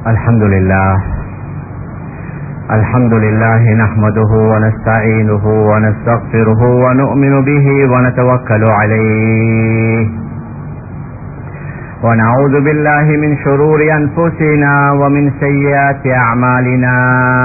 الحمد لله الحمد لله نحمده ونستعينه ونستغفره ونؤمن به ونتوكل عليه ونعوذ بالله من شرور أنفسنا ومن سيئات أعمالنا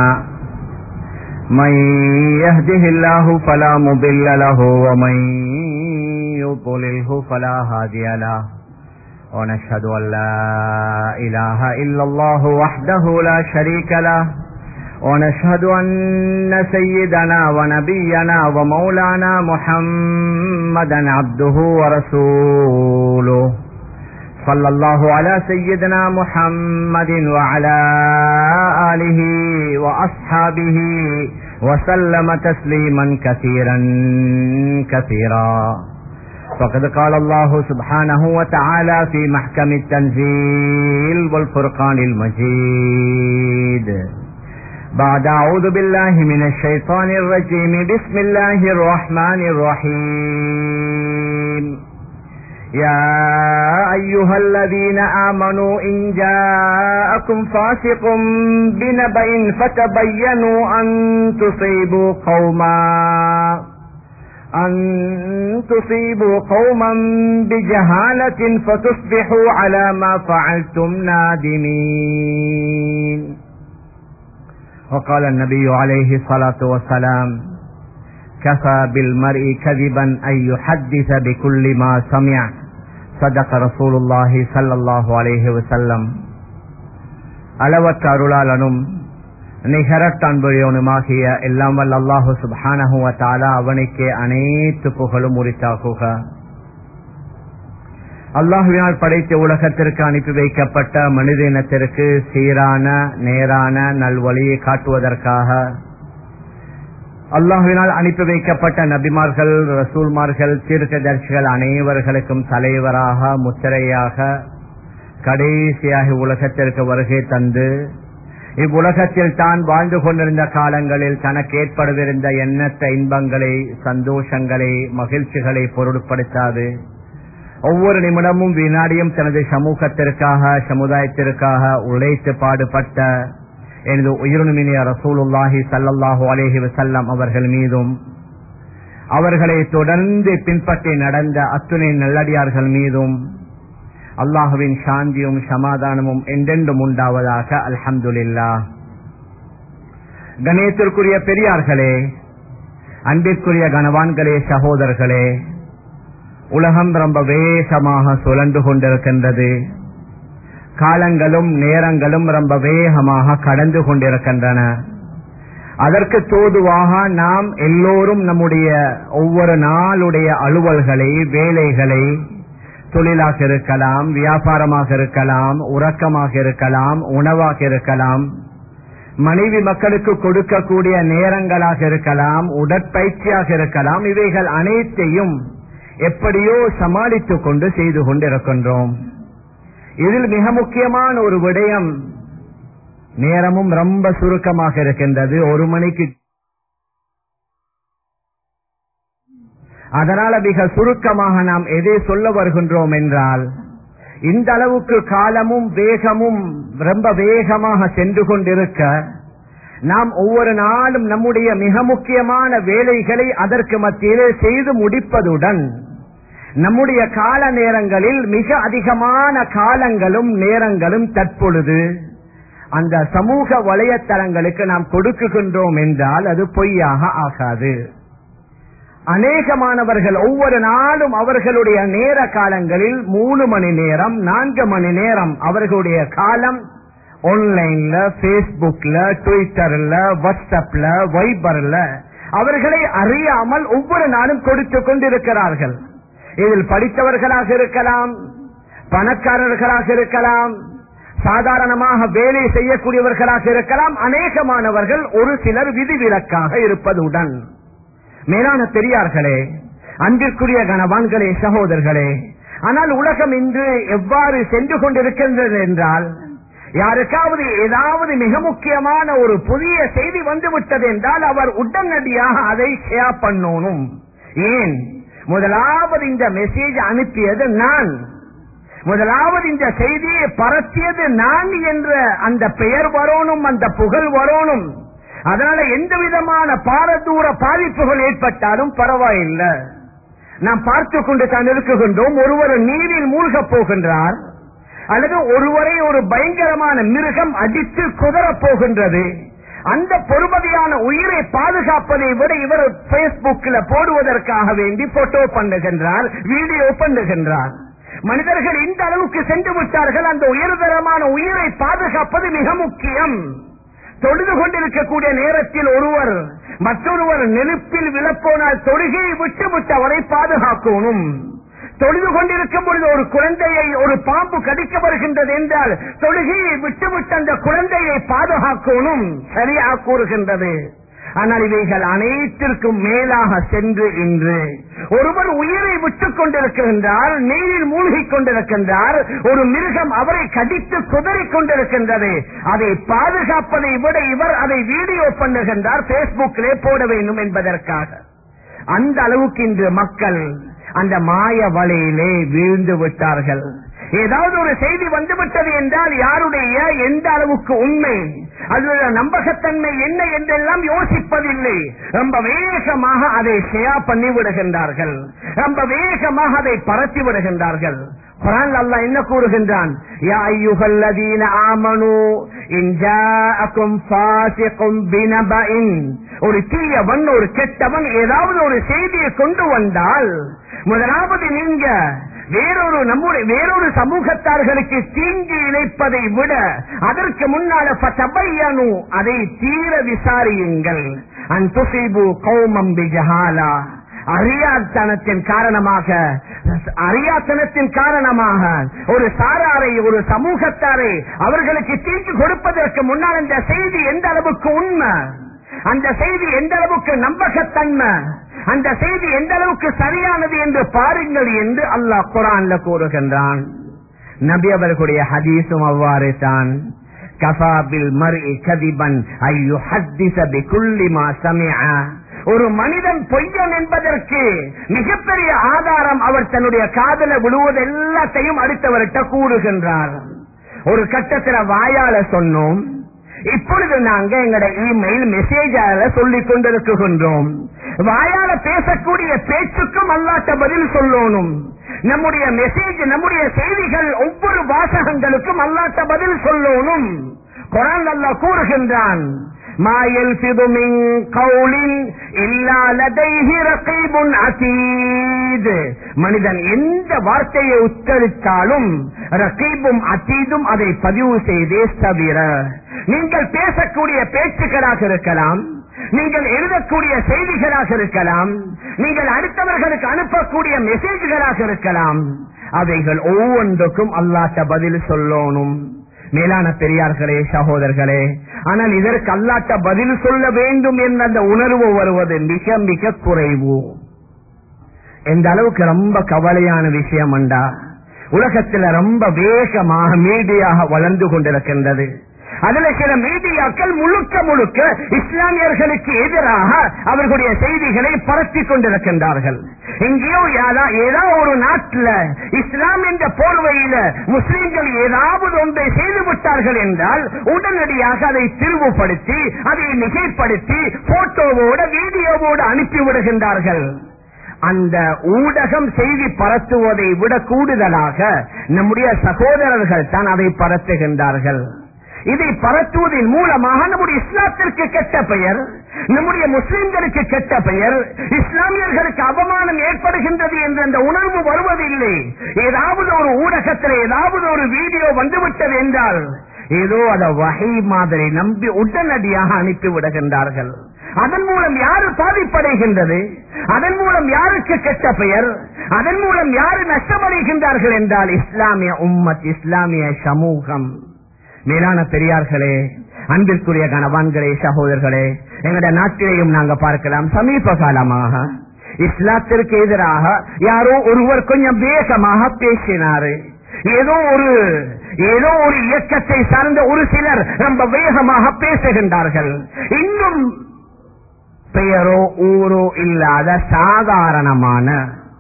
من يهده الله فلا مضل له ومن يضلله فلا هادي له ونشهد أن لا إله إلا الله وحده لا شريك له ونشهد أن سيدنا ونبينا ومولانا محمدا عبده ورسوله صلى الله على سيدنا محمد وعلى آله وأصحابه وسلم تسليما كثيرا كثيرا فقد قال الله سبحانه وتعالى في محكم التنزيل والفرقان المجيد بعد أعوذ بالله من الشيطان الرجيم بسم الله الرحمن الرحيم يا أيها الذين آمنوا إن جاءكم فاسق بنبأ فتبينوا أن تصيبوا قوما أن تصيبوا قوما بجهالة فتصبحوا على ما فعلتم نادمين وقال النبي عليه الصلاة والسلام كفى بالمرء كذبا أن يحدث بكل ما سمع صدق رسول الله صلى الله عليه وسلم அளவற்ற அருளாளனும் நிகரத் அன்புடையவனுமாகிய எல்லாம் வல்ல அல்லாஹு சுபானஹுவ தாலா அவனுக்கே அனைத்து புகழும் உரித்தாகுக அல்லாஹுவினால் படைத்த உலகத்திற்கு அனுப்பி வைக்கப்பட்ட மனித இனத்திற்கு சீரான நேரான நல்வழியை காட்டுவதற்காக அல்லாஹுவினால் அனுப்பி வைக்கப்பட்ட நபிமார்கள் ரசூல்மார்கள் தீர்க்கதர்சிகள் அனைவர்களுக்கும் தலைவராக முத்திரையாக கடைசியாக உலகத்திற்கு வருகை தந்து இவ்வுலகத்தில் தான் வாழ்ந்து கொண்டிருந்த காலங்களில் தனக்கு ஏற்படவிருந்த எண்ணற்ற இன்பங்களை சந்தோஷங்களை மகிழ்ச்சிகளை பொருட்படுத்தாது ஒவ்வொரு நிமிடமும் வினாடியும் தனது சமூகத்திற்காக சமுதாயத்திற்காக உழைத்து பாடுபட்ட எனது உயிரினுமினிய ரசூலுல்லாஹி சல்லல்லாஹு அலேஹி வசல்லம் அவர்கள் மீதும் அவர்களை தொடர்ந்து பின்பற்றி நடந்த அத்துணை நல்லடியார்கள் மீதும் அல்லாஹுவின் சாந்தியும் சமாதானமும் என்றென்றும் உண்டாவதாக அல்ஹம்துல்லா கணேத்திற்குரிய பெரியார்களே அன்பிற்குரிய கனவான்களே சகோதரர்களே உலகம் ரொம்ப வேகமாக சுழன்று கொண்டிருக்கின்றது காலங்களும் நேரங்களும் ரொம்ப வேகமாக கடந்து கொண்டிருக்கின்றன அதற்கு தோதுவாக நாம் எல்லோரும் நம்முடைய ஒவ்வொரு நாளுடைய அலுவல்களை வேலைகளை தொழிலாக இருக்கலாம் வியாபாரமாக இருக்கலாம் உறக்கமாக இருக்கலாம் உணவாக இருக்கலாம் மனைவி மக்களுக்கு கொடுக்கக்கூடிய நேரங்களாக இருக்கலாம் உடற்பயிற்சியாக இருக்கலாம் இவைகள் அனைத்தையும் எப்படியோ சமாளித்துக் கொண்டு செய்து கொண்டிருக்கின்றோம் இதில் மிக முக்கியமான ஒரு விடயம் நேரமும் ரொம்ப சுருக்கமாக இருக்கின்றது ஒரு மணிக்கு அதனால மிக சுருக்கமாக நாம் எதை சொல்ல வருகின்றோம் என்றால் இந்த அளவுக்கு காலமும் வேகமும் ரொம்ப வேகமாக சென்று கொண்டிருக்க நாம் ஒவ்வொரு நாளும் நம்முடைய மிக முக்கியமான வேலைகளை அதற்கு மத்தியிலே செய்து முடிப்பதுடன் நம்முடைய கால நேரங்களில் மிக அதிகமான காலங்களும் நேரங்களும் தற்பொழுது அந்த சமூக வலையத்தளங்களுக்கு நாம் கொடுக்குகின்றோம் என்றால் அது பொய்யாக ஆகாது அநேகமானவர்கள் ஒவ்வொரு நாளும் அவர்களுடைய நேர காலங்களில் மூணு மணி நேரம் நான்கு மணி நேரம் அவர்களுடைய காலம் ஆன்லைன்ல பேஸ்புக்ல ட்விட்டர்ல வாட்ஸ்அப்ல வைபர்ல அவர்களை அறியாமல் ஒவ்வொரு நாளும் கொடுத்து கொண்டிருக்கிறார்கள் இதில் படித்தவர்களாக இருக்கலாம் பணக்காரர்களாக இருக்கலாம் சாதாரணமாக வேலை செய்யக்கூடியவர்களாக இருக்கலாம் அநேகமானவர்கள் ஒரு சிலர் விதிவிலக்காக இருப்பதுடன் மேலான பெரியார்களே அன்பிற்குரிய கனவான்களே சகோதரர்களே ஆனால் உலகம் இன்று எவ்வாறு சென்று கொண்டிருக்கின்றது என்றால் யாருக்காவது ஏதாவது மிக முக்கியமான ஒரு புதிய செய்தி வந்துவிட்டது என்றால் அவர் உடனடியாக அதை ஷேர் பண்ணணும் ஏன் முதலாவது இந்த மெசேஜ் அனுப்பியது நான் முதலாவது இந்த செய்தியை பரத்தியது நான் என்ற அந்த பெயர் வரணும் அந்த புகழ் வரணும் அதனால எந்த விதமான பாரதூர பாதிப்புகள் ஏற்பட்டாலும் பரவாயில்லை நாம் பார்த்து கொண்டு தான் இருக்குகின்றோம் ஒருவர் நீரில் மூழ்கப் போகின்றார் அல்லது ஒருவரை ஒரு பயங்கரமான மிருகம் அடித்து குதறப் போகின்றது அந்த பொறுமதியான உயிரை பாதுகாப்பதை விட இவர் பேஸ்புக்கில் போடுவதற்காக வேண்டி போட்டோ பண்ணுகின்றார் வீடியோ பண்ணுகின்றார் மனிதர்கள் இந்த அளவுக்கு சென்று விட்டார்கள் அந்த உயர்தரமான உயிரை பாதுகாப்பது மிக முக்கியம் தொழுது கொண்டிருக்கக்கூடிய நேரத்தில் ஒருவர் மற்றொருவர் நெருப்பில் விழப்போனால் தொழுகையை விட்டு விட்டு அவரை பாதுகாக்கணும் தொழுது கொண்டிருக்கும் பொழுது ஒரு குழந்தையை ஒரு பாம்பு கடிக்க வருகின்றது என்றால் தொழுகையை விட்டுவிட்டு அந்த குழந்தையை பாதுகாக்கணும் சரியா கூறுகின்றது ஆனால் இவைகள் அனைத்திற்கும் மேலாக சென்று இன்று ஒருவர் உயிரை விட்டுக் கொண்டிருக்கின்றார் நீரில் மூழ்கிக் கொண்டிருக்கின்றார் ஒரு மிருகம் அவரை கடித்து குதறிக் கொண்டிருக்கின்றது அதை பாதுகாப்பதை விட இவர் அதை வீடியோ பண்ணுகின்றார் பேஸ்புக்கிலே போட வேண்டும் என்பதற்காக அந்த அளவுக்கு இன்று மக்கள் அந்த மாய வலையிலே வீழ்ந்து விட்டார்கள் ஏதாவது ஒரு செய்தி வந்துவிட்டது என்றால் யாருடைய எந்த அளவுக்கு உண்மை அதனுடைய நம்பகத்தன்மை என்ன என்றெல்லாம் யோசிப்பதில்லை ரொம்ப வேகமாக அதை ஷேர் பண்ணி விடுகின்றார்கள் ரொம்ப வேகமாக அதை பரத்தி விடுகின்றார்கள் குரான் அல்லாஹ் என்ன கூறுகின்றான் யா அய்யுஹல்லதீன ஆமனு இன் ஜாஅக்கும் ஃபாஸிகும் பினபஇன் ஒரு தீயவன் ஒரு கெட்டவன் ஏதாவது ஒரு செய்தியை கொண்டு வந்தால் முதலாவது நீங்க வேறொரு நம்முடைய வேறொரு சமூகத்தார்களுக்கு தீங்கு இழைப்பதை விட அதற்கு முன்னால ஃபதபையனு அதை தீர விசாரியுங்கள் அன்துசிபு கௌமம் பிஜஹாலா அறியாத்தனத்தின் காரணமாக அறியாத்தனத்தின் காரணமாக ஒரு சாராரை ஒரு சமூகத்தாரை அவர்களுக்கு தீங்கு கொடுப்பதற்கு முன்னால் இந்த செய்தி எந்த அளவுக்கு உண்மை அந்த செய்தி எந்த அளவுக்கு நம்பகத்தன்மை அந்த செய்தி எந்த அளவுக்கு சரியானது என்று பாருங்கள் என்று அல்லாஹ் குரான்ல கூறுகின்றான் நபி அவர்களுடைய ஹதீஸும் அவ்வாறு தான் கபாபில் மறு கதிபன் ஐயோ ஹத்திச பிகுல்லி மா சமிஅ ஒரு மனிதன் பொய்யன் என்பதற்கு மிகப்பெரிய ஆதாரம் அவர் தன்னுடைய காதல விழுவது எல்லாத்தையும் அடுத்தவர்கிட்ட கூறுகின்றார் ஒரு கட்டத்துல வாயால சொன்னோம் இப்பொழுது நாங்க எங்கட இமெயில் மெசேஜால சொல்லிக் கொண்டிருக்கின்றோம் வாயால பேசக்கூடிய பேச்சுக்கும் அல்லாட்ட பதில் சொல்லணும் நம்முடைய மெசேஜ் நம்முடைய செய்திகள் ஒவ்வொரு வாசகங்களுக்கும் அல்லாட்ட பதில் சொல்லணும் குரான் அல்லா கூறுகின்றான் ما يلفظ من قول إلا لديه رقيب عتيد மனிதன் எந்த வார்த்தையை உச்சரித்தாலும் ரகீபும் அத்தீதும் அதை பதிவு செய்தே தவிர நீங்கள் பேசக்கூடிய பேச்சுக்களாக இருக்கலாம் நீங்கள் எழுதக்கூடிய செய்திகளாக இருக்கலாம் நீங்கள் அடுத்தவர்களுக்கு அனுப்பக்கூடிய மெசேஜ்களாக இருக்கலாம் அவைகள் ஒவ்வொன்றுக்கும் அல்லாட்ட பதில் சொல்லணும் மேலான பெரியார்களே சகோதரர்களே ஆனால் இதற்கு அல்லாட்ட பதில் சொல்ல வேண்டும் என்ற அந்த உணர்வு வருவது மிக மிக குறைவு எந்த அளவுக்கு ரொம்ப கவலையான விஷயம் அண்டா உலகத்துல ரொம்ப வேகமாக மீடியாக வளர்ந்து கொண்டிருக்கின்றது அதுல சில மீடியாக்கள் முழுக்க முழுக்க இஸ்லாமியர்களுக்கு எதிராக அவர்களுடைய செய்திகளை பரப்பிக் கொண்டிருக்கின்றார்கள் எங்கேயோ யாரா- ஏதோ ஒரு நாட்டில் இஸ்லாம் என்ற போர்வையில முஸ்லிம்கள் ஏதாவது ஒன்றை செய்து விட்டார்கள் என்றால் உடனடியாக அதை திருவுபடுத்தி அதை மிகைப்படுத்தி போட்டோவோட வீடியோவோடு அனுப்பி விடுகின்றார்கள் அந்த ஊடகம் செய்தி பரத்துவதை விட கூடுதலாக நம்முடைய சகோதரர்கள் தான் அதை பரத்துகின்றார்கள் இதை பரத்துவதன் மூலமாக நம்முடைய இஸ்லாத்திற்கு கெட்ட பெயர் நம்முடைய முஸ்லிம்களுக்கு கெட்ட பெயர் இஸ்லாமியர்களுக்கு அவமானம் ஏற்படுகின்றது என்ற அந்த உணர்வு வருவதில்லை ஏதாவது ஒரு ஊடகத்தில் ஏதாவது ஒரு வீடியோ வந்துவிட்டது என்றால் ஏதோ அத வகை மாதிரி நம்பி உடனடியாக அனுப்பி விடுகின்றார்கள் அதன் மூலம் யாரு பாதிப்படைகின்றது அதன் மூலம் யாருக்கு கெட்ட பெயர் அதன் மூலம் யாரு நஷ்டமடைகின்றார்கள் என்றால் இஸ்லாமிய உம்மத் இஸ்லாமிய சமூகம் மேலான பெரியார்களே அன்பிற்குரிய கணவான்களே சகோதரர்களே எங்களுடைய நாட்டிலேயும் நாங்க பார்க்கலாம் சமீப காலமாக இஸ்லாத்திற்கு எதிராக யாரோ ஒருவர் கொஞ்சம் வேகமாக பேசினாரு ஏதோ ஒரு ஏதோ ஒரு இயக்கத்தை சார்ந்த ஒரு சிலர் ரொம்ப வேகமாக பேசுகின்றார்கள் இன்னும் பெயரோ ஊரோ இல்லாத சாதாரணமான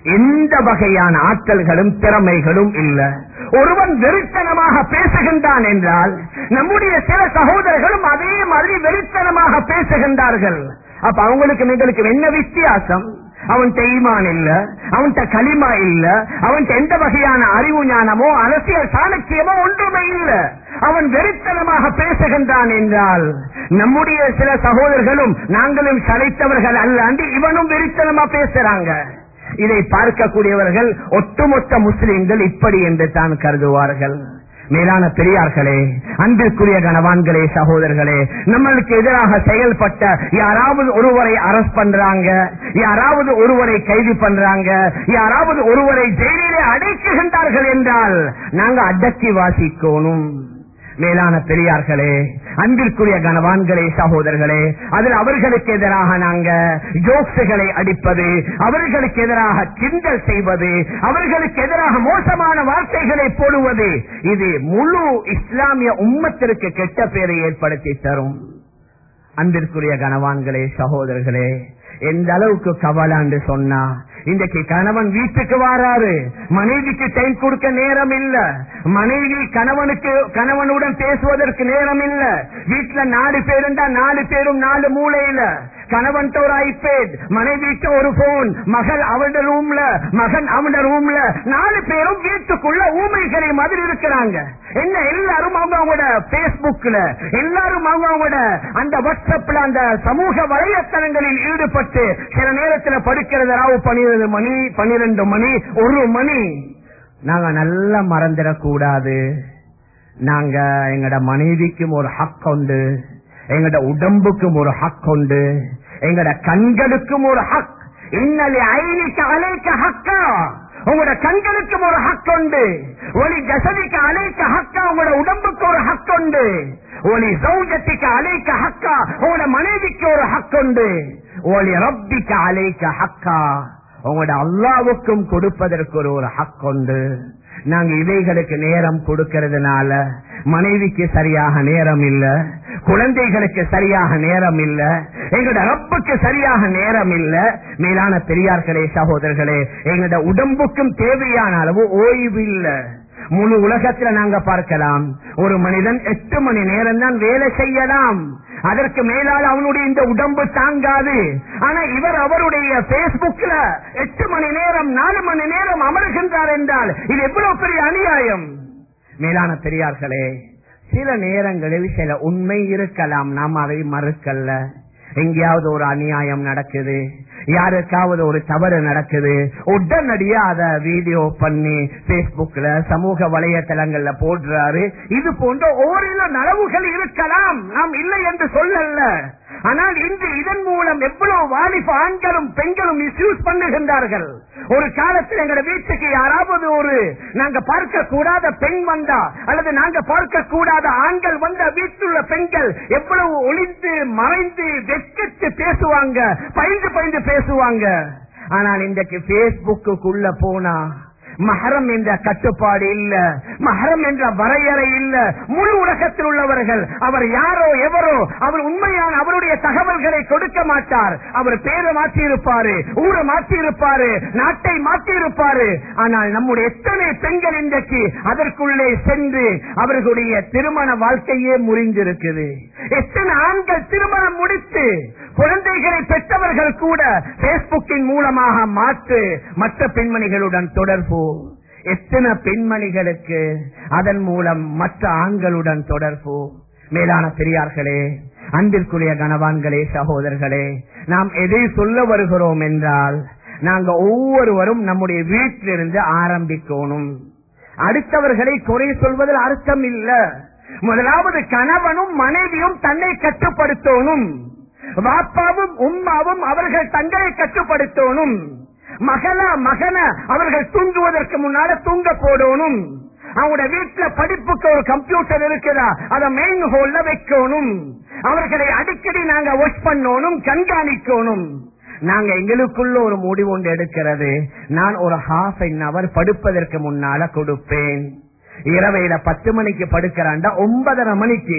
எந்த வகையான ஆற்றல்களும் திறமைகளும் இல்ல ஒருவன் வெறித்தனமாக பேசுகின்றான் என்றால் நம்முடைய சில சகோதரர்களும் அதே மாதிரி வெறித்தனமாக பேசுகின்றார்கள் அப்ப அவங்களுக்கு எங்களுக்கு என்ன வித்தியாசம் அவன்கிட்ட ஈமான் இல்ல அவன்கிட்ட களிமா இல்ல அவன்கிட்ட எந்த வகையான அறிவு ஞானமோ அரசியல் சாணக்கியமோ ஒன்றுமே இல்ல அவன் வெறித்தனமாக பேசுகின்றான் என்றால் நம்முடைய சில சகோதரர்களும் நாங்களும் சளைத்தவர்கள் அல்லாண்டு இவனும் வெறித்தனமா பேசுறாங்க இதை பார்க்கக்கூடியவர்கள் ஒட்டுமொத்த முஸ்லிம்கள் இப்படி என்று தான் கருதுவார்கள் மேலான பெரியார்களே அன்பிற்குரிய கணவான்களே சகோதரர்களே நம்மளுக்கு எதிராக செயல்பட்ட யாராவது ஒருவரை அரஸ்ட் பண்றாங்க யாராவது ஒருவரை கைது பண்றாங்க யாராவது ஒருவரை ஜெயிலிலே அடைக்குகின்றார்கள் என்றால் நாங்க அடக்கி வாசிக்கணும் மேலான பெரியார்களே அன்பிற்குரிய கனவான்களே சகோதரர்களே அதில் அவர்களுக்கு எதிராக நாங்க ஜோக்ஸுகளை அடிப்பது அவர்களுக்கு எதிராக கிண்டல் செய்வது அவர்களுக்கு எதிராக மோசமான வார்த்தைகளை போடுவது இது முழு இஸ்லாமிய உம்மத்திற்கு கெட்ட பேரை ஏற்படுத்தி தரும் அன்பிற்குரிய கனவான்களே சகோதரர்களே எந்த அளவுக்கு கவலான்னு சொன்னா இன்றைக்கு கணவன் வீட்டுக்கு வாராரு மனைவிக்கு டைம் கொடுக்க நேரம் இல்ல மனைவி கணவனுக்கு கணவனுடன் பேசுவதற்கு நேரம் இல்ல வீட்டுல நாலு பேருந்தா நாலு பேரும் நாலு மூலையில கணவன் ஒரு ஐபேட் மனைவிக்கு ஒரு போன் மகள் அவட ரூம்ல மகன் அவட ரூம்ல நாலு பேரும் வீட்டுக்குள்ள ஊமைகளை மாதிரி இருக்கிறாங்க என்ன எல்லாரும் அவங்க அவங்களோட பேஸ்புக்ல எல்லாரும் அவங்க அவங்களோட அந்த வாட்ஸ்அப்ல அந்த சமூக வலைத்தளங்களில் ஈடுபட்டு சில நேரத்தில் படுக்கிறது ராவு பன்னிரண்டு மணி பன்னிரண்டு மணி ஒரு மணி நாங்க நல்லா மறந்துடக்கூடாது நாங்க எங்கட மனைவிக்கும் ஒரு ஹக் உண்டு எங்கட உடம்புக்கும் ஒரு ஹக் உண்டு எங்கட கண்களுக்கும் ஒரு ஹக் இன்னலி ஐனிக்கு அலைக்க ஹக்கா உங்களோட கண்களுக்கும் ஒரு ஹக் உண்டு ஒளி ஜசதிக்கு அலைக்க ஹக்கா உங்களோட உடம்புக்கு ஒரு ஹக் உண்டு ஒளி சௌஜத்துக்கு அலைக்க ஹக்கா உங்களோட மனைவிக்கு ஒரு ஹக் உண்டு ஒளி ரப்பிக்கு அலைக்க ஹக்கா உங்களோட அல்லாவுக்கும் கொடுப்பதற்கு ஒரு ஒரு ஹக் உண்டு நாங்க இவைகளுக்கு நேரம் கொடுக்கறதுனால மனைவிக்கு சரியாக நேரம் இல்ல குழந்தைகளுக்கு சரியாக நேரம் இல்ல எங்களோட ரப்புக்கு சரியாக நேரம் இல்ல மேலான பெரியார்களே சகோதரர்களே எங்களோட உடம்புக்கும் தேவையான அளவு ஓய்வு இல்ல முழு உலகத்துல நாங்க பார்க்கலாம் ஒரு மனிதன் எட்டு மணி நேரம் தான் வேலை செய்யலாம் அதற்கு மேலால் அவனுடைய இந்த உடம்பு தாங்காது ஆனா இவர் அவருடைய பேஸ்புக்ல எட்டு மணி நேரம் நாலு மணி நேரம் அமர்கின்றார் என்றால் இது எவ்வளவு பெரிய அநியாயம் மேலான பெரியார்களே சில நேரங்களில் சில உண்மை இருக்கலாம் நாம் அதை மறுக்கல்ல எங்கேயாவது ஒரு அநியாயம் நடக்குது யாருக்காவது ஒரு தவறு நடக்குது உடனடியா அத வீடியோ பண்ணி பேஸ்புக்ல சமூக வலையதளங்கள்ல போடுறாரு இது போன்ற ஓரிரு நலவுகள் இருக்கலாம் நாம் இல்லை என்று சொல்லல ஆனால் இன்று இதன் மூலம் எவ்வளவு வாலிப ஆண்களும் பெண்களும் மிஸ்யூஸ் பண்ணுகின்றார்கள் ஒரு காலத்தில் எங்க வீட்டுக்கு யாராவது ஒரு நாங்க பார்க்க கூடாத பெண் வந்தா அல்லது நாங்க பார்க்க கூடாத ஆண்கள் வந்த வீட்டுள்ள பெண்கள் எவ்வளவு ஒளிந்து மறைந்து வெட்கத்து பேசுவாங்க பயந்து பயந்து பேசுவாங்க ஆனால் இன்றைக்கு பேஸ்புக்குள்ள போனா மஹரம் என்ற கட்டுப்பாடு இல்ல மஹரம் என்ற வரையறை இல்ல முழு உலகத்தில் உள்ளவர்கள் அவர் யாரோ எவரோ அவர் உண்மையான அவருடைய தகவல்களை கொடுக்க மாட்டார் அவர் பேரை மாற்றி இருப்பாரு ஊரை மாற்றி இருப்பாரு நாட்டை மாற்றி இருப்பாரு ஆனால் நம்முடைய எத்தனை பெண்கள் இன்றைக்கு அதற்குள்ளே சென்று அவர்களுடைய திருமண வாழ்க்கையே முறிந்திருக்குது எத்தனை ஆண்கள் திருமணம் முடித்து குழந்தைகளை பெற்றவர்கள் கூட பேஸ்புக்கின் மூலமாக மாற்று மற்ற பெண்மணிகளுடன் தொடர்பு எத்தனை பெண்மணிகளுக்கு அதன் மூலம் மற்ற ஆண்களுடன் தொடர்பு மேலான பெரியார்களே அன்பிற்குரிய கணவான்களே சகோதரர்களே நாம் எதை சொல்ல வருகிறோம் என்றால் நாங்க ஒவ்வொருவரும் நம்முடைய வீட்டிலிருந்து ஆரம்பிக்கணும் அடுத்தவர்களை குறை சொல்வதில் அர்த்தம் இல்ல முதலாவது கணவனும் மனைவியும் தன்னை கட்டுப்படுத்தணும் வாப்பாவும் உம்மாவும் அவர்கள் தங்களை கட்டுப்படுத்தணும் மகளா மகன அவர்கள் தூங்குவதற்கு முன்னால தூங்க போடணும் அவங்களோட வீட்டுல படிப்புக்கு ஒரு கம்ப்யூட்டர் இருக்குதா அதை மெயின் ஹோல்ல வைக்கணும் அவர்களை அடிக்கடி நாங்க வாஷ் பண்ணணும் கண்காணிக்கணும் நாங்க எங்களுக்குள்ள ஒரு முடிவு ஒன்று எடுக்கிறது நான் ஒரு ஹாஃப் அன் அவர் படுப்பதற்கு முன்னால கொடுப்பேன் இரவையில பத்து மணிக்கு படுக்கிறாண்டா ஒன்பதரை மணிக்கு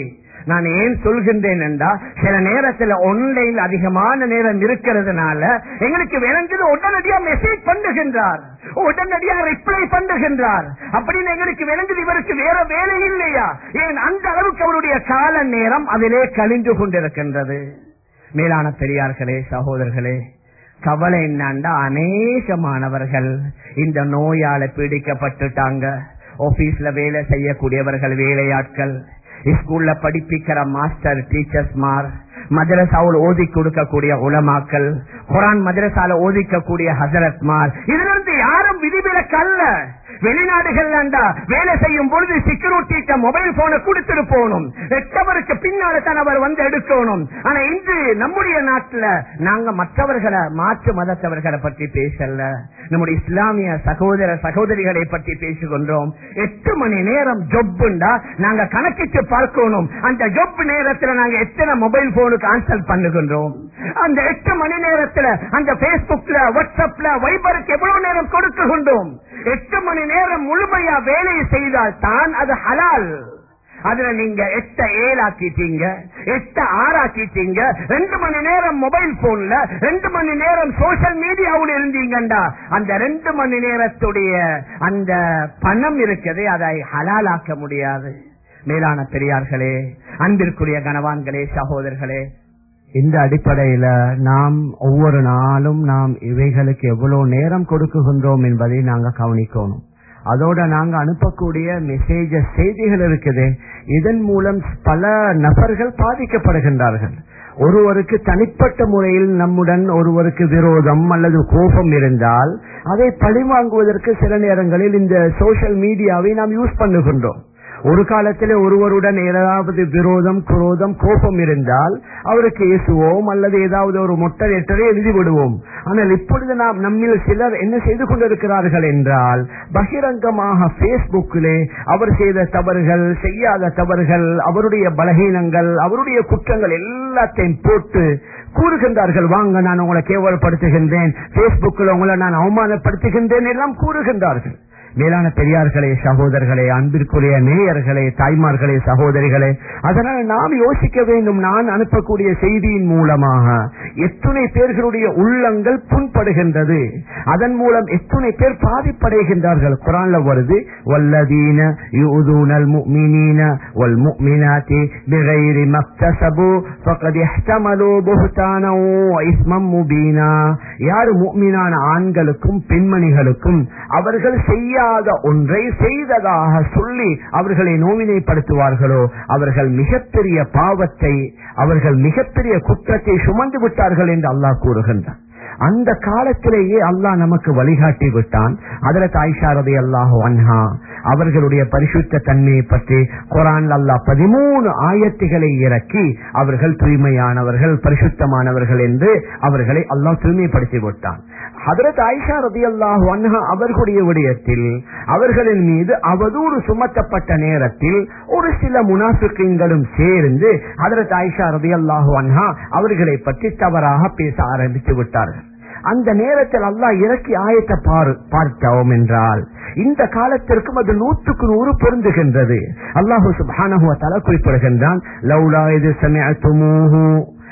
நான் ஏன் சொல்கின்றேன் என்றா சில நேரத்தில் ஆன்லைன் அதிகமான நேரம் இருக்கிறதுனால எங்களுக்கு விளங்குது உடனடியா மெசேஜ் பண்ணுகின்றார் உடனடியா ரிப்ளை பண்ணுகின்றார் அப்படின்னு எங்களுக்கு விளங்குது இவருக்கு வேற வேலை இல்லையா ஏன் அந்த அளவுக்கு அவருடைய கால நேரம் அதிலே கழிந்து கொண்டிருக்கின்றது மேலான பெரியார்களே சகோதரர்களே கவலை என்னண்டா அநேகமானவர்கள் இந்த நோயால பீடிக்கப்பட்டுட்டாங்க ஆபீஸ்ல வேலை செய்யக்கூடியவர்கள் வேலையாட்கள் ஸ்கூல்ல படிப்பிக்கிற மாஸ்டர் டீச்சர்ஸ் மார் மதரசாவில் ஓதி கொடுக்கக்கூடிய உலமாக்கள் குரான் மதரசால ஓதிக்கக்கூடிய ஹசரத்மார் இதுல இருந்து யாரும் விதிவிலக்கல்ல வெளிநாடுகள்ல வேலை செய்யும் பொழுது செக்யூரிட்டி மொபைல் போனை கொடுத்துட்டு போகணும் எட்டவருக்கு பின்னால தான் அவர் வந்து எடுக்கணும் ஆனா இன்று நம்முடைய நாட்டுல நாங்க மற்றவர்களை மாற்று மதத்தவர்களை பற்றி பேசல நம்முடைய இஸ்லாமிய சகோதர சகோதரிகளை பற்றி பேசிக்கொண்டோம் எட்டு மணி நேரம் ஜொப்புண்டா நாங்க கணக்கிட்டு பார்க்கணும் அந்த ஜொப் நேரத்துல நாங்க எத்தனை மொபைல் போனுக்கு ஆன்சர் பண்ணுகின்றோம் அந்த எட்டு மணி நேரத்துல அந்த பேஸ்புக்ல வாட்ஸ்அப்ல வைபருக்கு எவ்வளவு நேரம் கொடுக்குகின்றோம் எட்டு மணி நேரம் முழுமையா வேலையை செய்தால் தான் அது ஹலால் அதுல நீங்க எட்ட ஏழாக்கிட்டீங்க எட்ட ஆறாக்கிட்டீங்க ரெண்டு மணி நேரம் மொபைல் போன்ல ரெண்டு மணி நேரம் சோசியல் மீடியாவில் இருந்தீங்கண்டா அந்த ரெண்டு மணி நேரத்துடைய அந்த பணம் இருக்குது அதை ஹலாலாக்க முடியாது மேலான பெரியார்களே அன்பிற்குரிய கனவான்களே சகோதரர்களே இந்த அடிப்படையில நாம் ஒவ்வொரு நாளும் நாம் இவைகளுக்கு எவ்வளவு நேரம் கொடுக்குகின்றோம் என்பதை நாங்க கவனிக்கணும் அதோட நாங்க அனுப்பக்கூடிய மெசேஜ் செய்திகள் இருக்குது இதன் மூலம் பல நபர்கள் பாதிக்கப்படுகின்றார்கள் ஒருவருக்கு தனிப்பட்ட முறையில் நம்முடன் ஒருவருக்கு விரோதம் அல்லது கோபம் இருந்தால் அதை பழிவாங்குவதற்கு சில நேரங்களில் இந்த சோசியல் மீடியாவை நாம் யூஸ் பண்ணுகின்றோம் ஒரு காலத்திலே ஒருவருடன் ஏதாவது விரோதம் குரோதம் கோபம் இருந்தால் அவருக்கு ஏசுவோம் அல்லது ஏதாவது ஒரு மொட்டை எட்டரை எழுதி விடுவோம் ஆனால் இப்பொழுது நாம் நம்மில் சிலர் என்ன செய்து கொண்டிருக்கிறார்கள் என்றால் பகிரங்கமாக பேஸ்புக்கிலே அவர் செய்த தவறுகள் செய்யாத தவறுகள் அவருடைய பலகீனங்கள் அவருடைய குற்றங்கள் எல்லாத்தையும் போட்டு கூறுகின்றார்கள் வாங்க நான் உங்களை கேவலப்படுத்துகின்றேன் பேஸ்புக்கில் உங்களை நான் அவமானப்படுத்துகின்றேன் எல்லாம் கூறுகின்றார்கள் மேலான பெரியார்களே சகோதரர்களே அன்பிற்குரிய நேயர்களே தாய்மார்களே சகோதரிகளே அதனால் நாம் யோசிக்க வேண்டும் நான் அனுப்பக்கூடிய செய்தியின் மூலமாக எத்துணை பேர்களுடைய உள்ளங்கள் புண்படுகின்றது அதன் மூலம் எத்துணை பேர் பாதிப்படைகின்றார்கள் குரான்ல வருது வல்லதீன யூதூனல் முஃமினீன வல் முஃமினாத்தி பிகைரி மக்தஸபு ஃபகத் இஹ்தமலு புஹ்தானா வ இஸ்மம் முபீனா யார் முஃமினான ஆண்களுக்கும் பெண்மணிகளுக்கும் அவர்கள் செய்யாத ஒன்றை செய்ததாக சொல்லி அவர்களை நோவினைப்படுத்துவார்களோ அவர்கள் மிகப்பெரிய பாவத்தை அவர்கள் மிகப்பெரிய குற்றத்தை சுமந்து விட்டார்கள் என்று அல்லாஹ் கூறுகின்றார் அந்த காலத்திலேயே அல்லாஹ் நமக்கு வழிகாட்டி விட்டான் அதுல தாய்ஷாரதி அல்லாஹ் அன்ஹா அவர்களுடைய பரிசுத்த தன்மையை பற்றி குரான் அல்லாஹ் பதிமூணு ஆயத்துகளை இறக்கி அவர்கள் தூய்மையானவர்கள் பரிசுத்தமானவர்கள் என்று அவர்களை அல்லாஹ் தூய்மைப்படுத்தி விட்டான் ஹதரத் ஆயிஷா ரதி அல்லாஹு அன்ஹா அவர்களுடைய விடயத்தில் அவர்களின் மீது அவதூறு சுமத்தப்பட்ட நேரத்தில் ஒரு சில முனாஃபிக்குங்களும் சேர்ந்து ஹதரத் ஆயிஷா ரதி அல்லாஹு அன்ஹா அவர்களை பற்றி தவறாக பேச ஆரம்பித்து விட்டார்கள் அந்த நேரத்தில் அல்லாஹ் இறக்கி ஆயத்தை பாரு பார்த்தோம் என்றால் இந்த காலத்திற்கும் அது நூற்றுக்கு நூறு பொருந்துகின்றது அல்லாஹு சுபானஹு தலா குறிப்பிடுகின்றான் லவ்லா இது சமயத்துமூஹு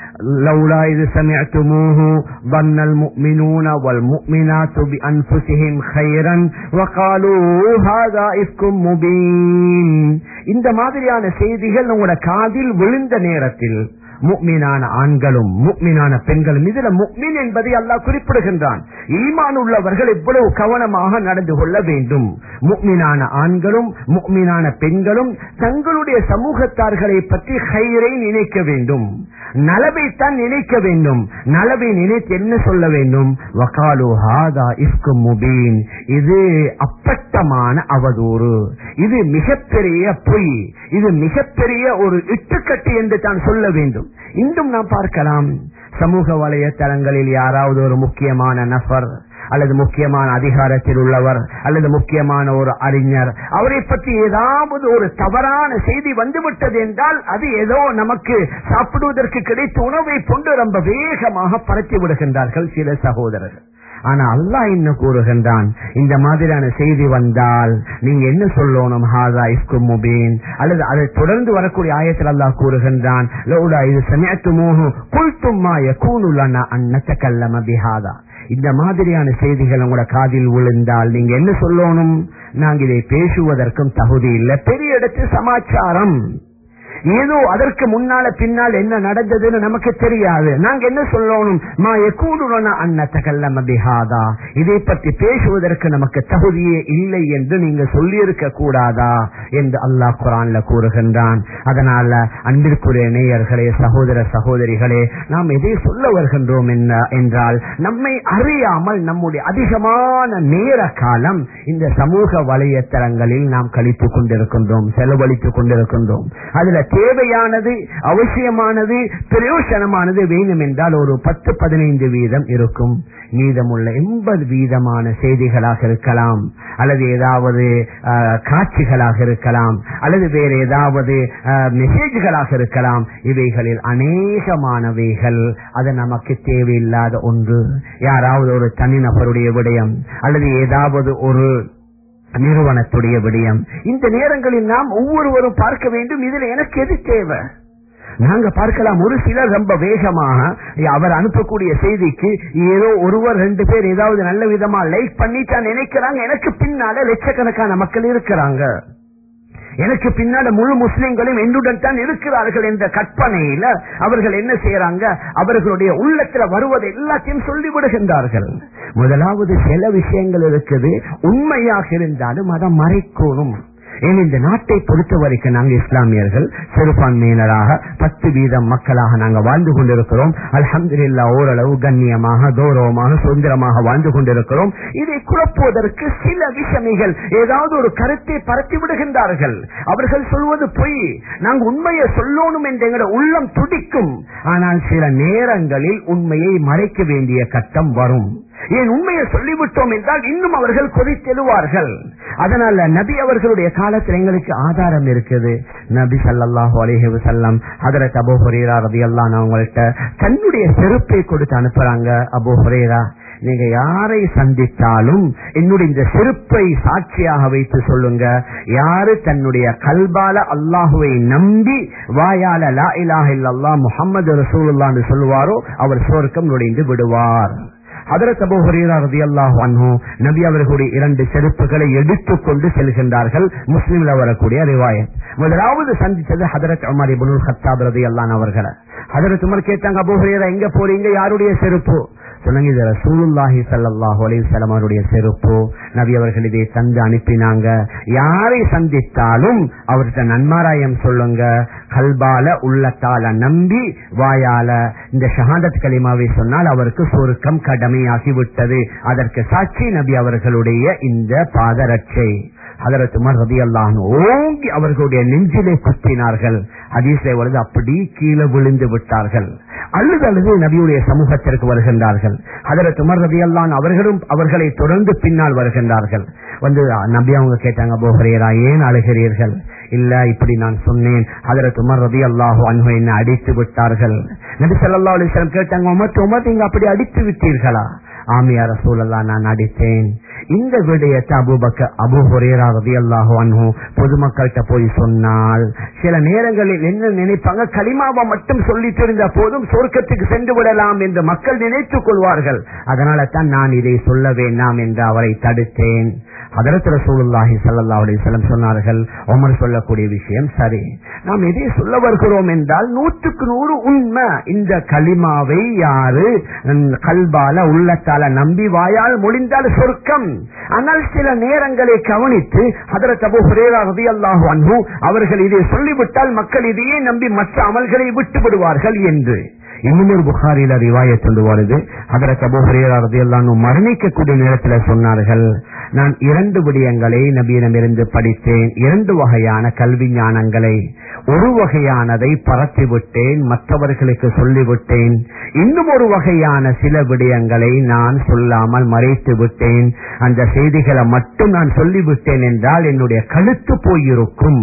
لولا إذ سمعتموه ظن المؤمنون والمؤمنات بأنفسهم خيرا وقالوا هذا إفك مبين இந்த மாதிரியான செய்திகள் உங்களோட காதில் விழுந்த நேரத்தில் முக்மீனான ஆண்களும் முக்மீனான பெண்களும் இதுல முக்மீன் என்பதை அல்லாஹ் குறிப்பிடுகின்றான் ஈமான் உள்ளவர்கள் எவ்வளவு கவனமாக நடந்து கொள்ள வேண்டும் முக்மீனான ஆண்களும் முக்மீனான பெண்களும் தங்களுடைய சமூகத்தார்களை பற்றி ஹைரை நினைக்க வேண்டும் நலவைத்தான் நினைக்க வேண்டும் நலவை நினைத்து என்ன சொல்ல வேண்டும் வகாலு ஹாதா இஸ்கு முபீன் இது அப்பட்டமான அவதூறு இது மிகப்பெரிய பொய் இது மிகப்பெரிய ஒரு இட்டுக்கட்டு என்று தான் சொல்ல வேண்டும் இன்றும் நாம் பார்க்கலாம் சமூக வலைத்தளங்களில் யாராவது ஒரு முக்கியமான நபர் அல்லது முக்கியமான அதிகாரத்தில் உள்ளவர் அல்லது முக்கியமான ஒரு அறிஞர் அவரை பற்றி ஏதாவது ஒரு தவறான செய்தி வந்துவிட்டது என்றால் அது ஏதோ நமக்கு சாப்பிடுவதற்கு கிடைத்த உணவை கொண்டு ரொம்ப வேகமாக பரத்தி விடுகின்றார்கள் சில சகோதரர்கள் ஆனா அல்லாஹ் என்ன கூறுகின்றான் இந்த மாதிரியான செய்தி வந்தால் நீங்க என்ன சொல்லணும் ஹாதா இஸ்கும் முபீன் அல்லது அதை தொடர்ந்து வரக்கூடிய ஆயத்தில் அல்லாஹ் கூறுகின்றான் லௌலா இது சமயத்துமோஹு குல்தும்மா யகூனு லனா அன் நதகல்லம பிஹாதா இந்த மாதிரியான செய்திகள் உங்களோட காதில் விழுந்தால் நீங்க என்ன சொல்லணும் நாங்க இதை பேசுவதற்கும் தகுதி இல்லை பெரிய இடத்து சமாச்சாரம் ஏதோ அதற்கு முன்னால பின்னால் என்ன நடந்ததுன்னு நமக்கு தெரியாது நாங்க என்ன சொல்லணும் மா எக்கூடுன அன்னத்தகல்லம பிஹாதா இதை பற்றி பேசுவதற்கு நமக்கு தகுதியே இல்லை என்று நீங்க சொல்லியிருக்க கூடாதா என்று அல்லாஹ் குரான்ல கூறுகின்றான் அதனால அன்பிற்குரிய நேயர்களே சகோதர சகோதரிகளே நாம் எதை சொல்ல வருகின்றோம் என்ன என்றால் நம்மை அறியாமல் நம்முடைய அதிகமான நேர காலம் இந்த சமூக வலையத்தளங்களில் நாம் கழித்துக் கொண்டிருக்கின்றோம் செலவழித்துக் கொண்டிருக்கின்றோம் அதுல தேவையானது அவசியமானது பிரயோசனமானது வேணும் என்றால் ஒரு பத்து பதினைந்து வீதம் இருக்கும் மீதமுள்ள எண்பது வீதமான செய்திகளாக இருக்கலாம் அல்லது ஏதாவது அஹ், காட்சிகளாக இருக்கலாம் அல்லது வேறு ஏதாவது அஹ், மெசேஜ்களாக இருக்கலாம் இவைகளில் அநேகமானவைகள் அது நமக்கு தேவையில்லாத ஒன்று யாராவது ஒரு தனிநபருடைய விடயம் அல்லது ஏதாவது ஒரு நிறுவனத்துடைய விடயம் இந்த நேரங்களில் நாம் ஒவ்வொருவரும் பார்க்க வேண்டும் இதுல எனக்கு எது தேவை நாங்க பார்க்கலாம் ஒரு சிலர் ரொம்ப வேகமாக அவர் அனுப்பக்கூடிய செய்திக்கு ஏதோ ஒருவர் ரெண்டு பேர் ஏதாவது நல்ல விதமா லைக் பண்ணிட்டா நினைக்கிறாங்க எனக்கு பின்னால லட்சக்கணக்கான மக்கள் இருக்கிறாங்க எனக்கு பின்னால முழு முஸ்லிம்களும் என்னுடன் தான் இருக்கிறார்கள் என்ற கற்பனையில அவர்கள் என்ன செய்யறாங்க அவர்களுடைய உள்ளத்துல வருவதை எல்லாத்தையும் சொல்லி விடுகின்றார்கள் முதலாவது சில விஷயங்கள் இருக்குது உண்மையாக இருந்தாலும் அதை மறைக்கணும் ஏன் இந்த நாட்டை பொறுத்த வரைக்கும் நாங்கள் இஸ்லாமியர்கள் சிறுபான்மையினராக பத்து வீதம் மக்களாக நாங்கள் வாழ்ந்து கொண்டிருக்கிறோம் அல்ஹம்துலில்லா ஓரளவு கண்ணியமாக கௌரவமாக சுதந்திரமாக வாழ்ந்து கொண்டிருக்கிறோம் இதை குழப்புவதற்கு சில விஷமிகள் ஏதாவது ஒரு கருத்தை பரத்தி விடுகின்றார்கள் அவர்கள் சொல்வது பொய் நாங்கள் உண்மையை சொல்லணும் என்று எங்களோட உள்ளம் துடிக்கும் ஆனால் சில நேரங்களில் உண்மையை மறைக்க வேண்டிய கட்டம் வரும் ஏன் உண்மையை சொல்லிவிட்டோம் என்றால் இன்னும் அவர்கள் கொதித்தெழுவார்கள் அதனால நபி அவர்களுடைய காலத்தில் எங்களுக்கு ஆதாரம் இருக்குது நபி ஸல்லல்லாஹு அலைஹி வஸல்லம் ஹஜரத் அபூ ஹுரைரா ரலியல்லாஹு அவங்கள்ட்ட தன்னுடைய செருப்பை கொடுத்து அனுப்புறாங்க அபூ ஹுரைரா நீங்க யாரை சந்தித்தாலும் என்னுடைய இந்த செருப்பை சாட்சியாக வைத்து சொல்லுங்க யாரு தன்னுடைய கல்பால அல்லாஹுவை நம்பி வாயால லா இலாஹ இல்லல்லாஹ் முஹம்மது ரசூலுல்லாஹ்னு சொல்லுவாரோ அவர் சொர்க்கம் நுழைந்து விடுவார் ஹதரத் அபூ ஹுரைரா ரலியல்லாஹு அன்ஹு நபி அவர்களுடைய இரண்டு செருப்புகளை எடுத்துக்கொண்டு செல்கின்றார்கள் முஸ்லிம்ல வரக்கூடிய ரிவாயத் முதலாவது சந்தித்தது ஹதரத் உமர் இப்னுல் கத்தாப் ரலியல்லாஹு அவர்களை ஹதரத் உமர் கேட்டாங்க அபூ ஹுரைரா எங்க போறீங்க யாருடைய செருப்பு சொன்னாங்க இது ரசூலுல்லாஹி ஸல்லல்லாஹு அலைஹி வஸல்லம் அவருடைய செருப்பு நபி அவர்கள் இதை தந்து அனுப்பினாங்க யாரை சந்தித்தாலும் அவர்கிட்ட நன்மாராயம் சொல்லுங்க கல்பால உள்ளத்தால நம்பி வாயால இந்த ஷஹாதத் கலிமாவை சொன்னால் அவருக்கு சொருக்கம் கடமையாகி விட்டது அதற்கு சாட்சி நபி அவர்களுடைய இந்த பாதரட்சை ஹதரத் உமர் ரதி ஓங்கி அவர்களுடைய நெஞ்சிலே குத்தினார்கள் ஹதீஸ்ல வருது அப்படி கீழே விழுந்து விட்டார்கள் அழுது அழுது நபியுடைய சமூகத்திற்கு வருகின்றார்கள் ஹதரத் உமர் ரதி அவர்களும் அவர்களை தொடர்ந்து பின்னால் வருகின்றார்கள் வந்து நபி அவங்க கேட்டாங்க போகிறீரா ஏன் அழுகிறீர்கள் இல்ல இப்படி நான் சொன்னேன் ஹதரத் உமர் ரதி அல்லாஹோ அன்பு என்ன அடித்து விட்டார்கள் நபி ஸல்லல்லாஹு அலைஹி வஸல்லம் கேட்டாங்க உமர் உமர் நீங்க அப்படி அடித்து விட்டீர்களா ஆமியா ரசூலல்லா நான் அடித்தேன் இந்த விடயத்தை அபுபக்க அபு ஹுரேரா ரலியல்லாஹு அன்ஹு பொதுமக்கள்கிட்ட போய் சொன்னால் சில நேரங்களில் என்ன நினைப்பாங்க கலிமாவை மட்டும் சொல்லி தெரிந்த போதும் சொர்க்கத்துக்கு சென்று விடலாம் என்று மக்கள் நினைத்துக் கொள்வார்கள் அதனால தான் நான் இதை சொல்ல வேண்டாம் என்று அவரை தடுத்தேன் அதரத் ரசூலுல்லாஹி ஸல்லல்லாஹு அலைஹி வஸல்லம் சொன்னார்கள் உமர் சொல்லக்கூடிய விஷயம் சரி நாம் எதை சொல்ல வருகிறோம் என்றால் நூற்றுக்கு நூறு உண்மை இந்த கலிமாவை யாரு ம், கல்பால உள்ளத்தால நம்பி வாயால் முடிந்தால் சொர்க்கம் ஆனால் சில நேரங்களை கவனித்து அதரத் அபூ ஹுரேரா ரலியல்லாஹு அன்ஹு அவர்கள் இதை சொல்லிவிட்டால் மக்கள் இதையே நம்பி மற்ற அமல்களை விட்டு விடுவார்கள் என்று இன்னும் ஒரு புகாரில ரிவாயத் கொண்டு வருது அதற்கு அபூ ஹுரைரா ரலியல்லாஹு அன்ஹு மரணிக்கக்கூடிய நேரத்தில் சொன்னார்கள் நான் இரண்டு விடயங்களை நபியிடமிருந்து படித்தேன் இரண்டு வகையான கல்வி ஞானங்களை ஒரு வகையானதை பரத்தி விட்டேன் மற்றவர்களுக்கு சொல்லிவிட்டேன் இன்னும் ஒரு வகையான சில விடயங்களை நான் சொல்லாமல் மறைத்து விட்டேன் அந்த செய்திகளை மட்டும் நான் சொல்லிவிட்டேன் என்றால் என்னுடைய கழுத்து போயிருக்கும்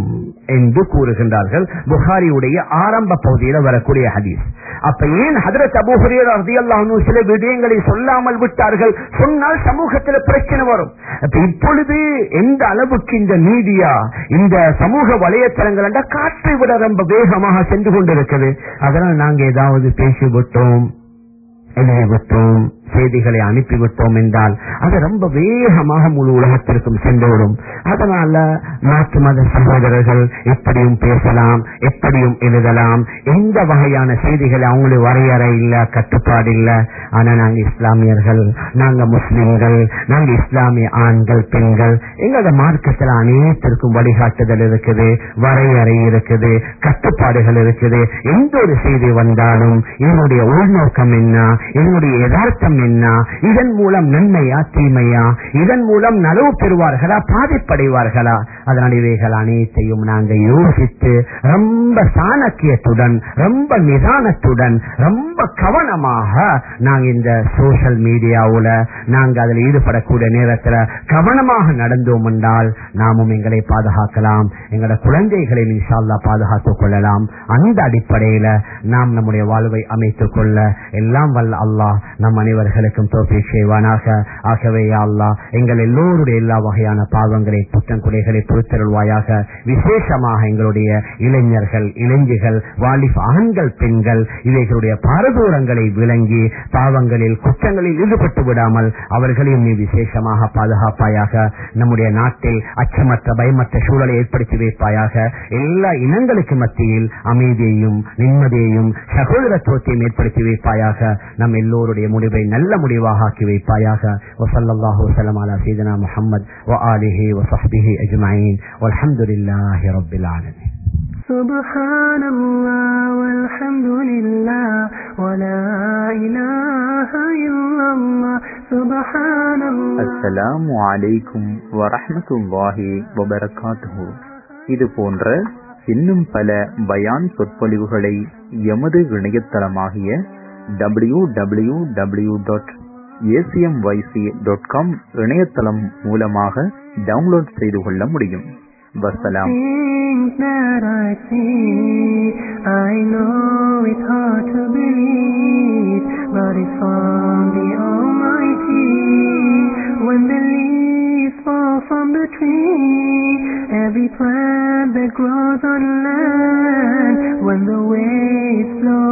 என்று கூறுகின்றார்கள் புகாரியுடைய ஆரம்ப பகுதியில் வரக்கூடிய ஹதீஸ் அப்ப ஏன் ஹதரத் அபூஹரியர் ரதியல்லாஹு சில விடயங்களை சொல்லாமல் விட்டார்கள் சொன்னால் சமூகத்தில் பிரச்சனை வரும் அப்ப இப்பொழுது எந்த அளவுக்கு இந்த மீடியா இந்த சமூக வலையத்தளங்கள் என்ற காற்றை விட ரொம்ப வேகமாக சென்று கொண்டிருக்கிறது அதனால் நாங்க ஏதாவது பேசிவிட்டோம் எழுதிவிட்டோம் செய்திகளை அனுப்பிவிட்டோம் என்றால் அது ரொம்ப வேகமாக முழு உலகத்திற்கும் சென்றுவிடும் அதனால மாற்று மத சகோதரர்கள் எப்படியும் பேசலாம் எப்படியும் எழுதலாம் எந்த வகையான செய்திகளை அவங்களுக்கு வரையறை இல்ல கட்டுப்பாடு இல்ல ஆனா நாங்க இஸ்லாமியர்கள் நாங்க முஸ்லிம்கள் நாங்க இஸ்லாமிய ஆண்கள் பெண்கள் எங்களோட மார்க்கத்தில் அனைத்திற்கும் வழிகாட்டுதல் இருக்குது வரையறை இருக்குது கட்டுப்பாடுகள் இருக்குது எந்த ஒரு செய்தி வந்தாலும் என்னுடைய உள்நோக்கம் என்ன என்னுடைய யதார்த்தம் என்ன இதன் மூலம் நன்மையா தீமையா இதன் மூலம் நலவு பெறுவார்களா பாதிப்படைவார்களா அதனால் இவைகள் அனைத்தையும் நாங்க யோசித்து ரொம்ப சாணக்கியத்துடன் ரொம்ப நிதானத்துடன் ரொம்ப கவனமாக நாங்க இந்த சோசியல் மீடியாவுல நாங்க அதில் ஈடுபடக்கூடிய நேரத்தில் கவனமாக நடந்தோம் என்றால் நாமும் எங்களை பாதுகாக்கலாம் எங்களோட குழந்தைகளை இன்ஷால்லா பாதுகாத்துக் கொள்ளலாம் அந்த அடிப்படையில நாம் நம்முடைய வாழ்வை அமைத்துக் கொள்ள எல்லாம் வல்ல அல்லாஹ் நம் அனைவர்களுக்கும் தோப்பி செய்வானாக ஆகவே யா அல்லாஹ் எங்கள் எல்லோருடைய எல்லா வகையான பாவங்களை புத்தங்குறைகளை பொறுத்தருள்வாயாக விசேஷமாக எங்களுடைய இளைஞர்கள் இளைஞர்கள் வாலிப ஆண்கள் பெண்கள் இவைகளுடைய பாரதூரங்களை விளங்கி பாவங்களில் குற்றங்களில் ஈடுபட்டு விடாமல் அவர்களையும் நீ விசேஷமாக பாதுகாப்பாயாக நம்முடைய நாட்டில் அச்சமற்ற பயமற்ற சூழலை ஏற்படுத்தி வைப்பாயாக எல்லா இனங்களுக்கு மத்தியில் அமைதியையும் நிம்மதியையும் சகோதரத்துவத்தையும் ஏற்படுத்தி வைப்பாயாக நம் எல்லோருடைய முடிவை நல்ல முடிவாக ஆக்கி வைப்பாயாக வசல்லாஹு வசலம் அலா சீதனா முஹம்மது وآله وصحبه أجمعين والحمد لله رب العالمين سبحان الله والحمد لله ولا إله إلا الله سبحان الله அஸ்ஸலாமு அலைக்கும் வரஹ்மத்துல்லாஹி வபரகாத்துஹு இது போன்ற இன்னும் பல பயான் சொற்பொழிவுகளை எமது இணையதளமாகிய W W W dot ACMYC dot com இணையதளம் மூலமாக டவுன்லோட் செய்து கொள்ள முடியும் வசலாம் Things that I see, I know it's hard to believe, but it's from the Almighty. When the leaves fall from the tree, every plant that grows on land, when the waves flow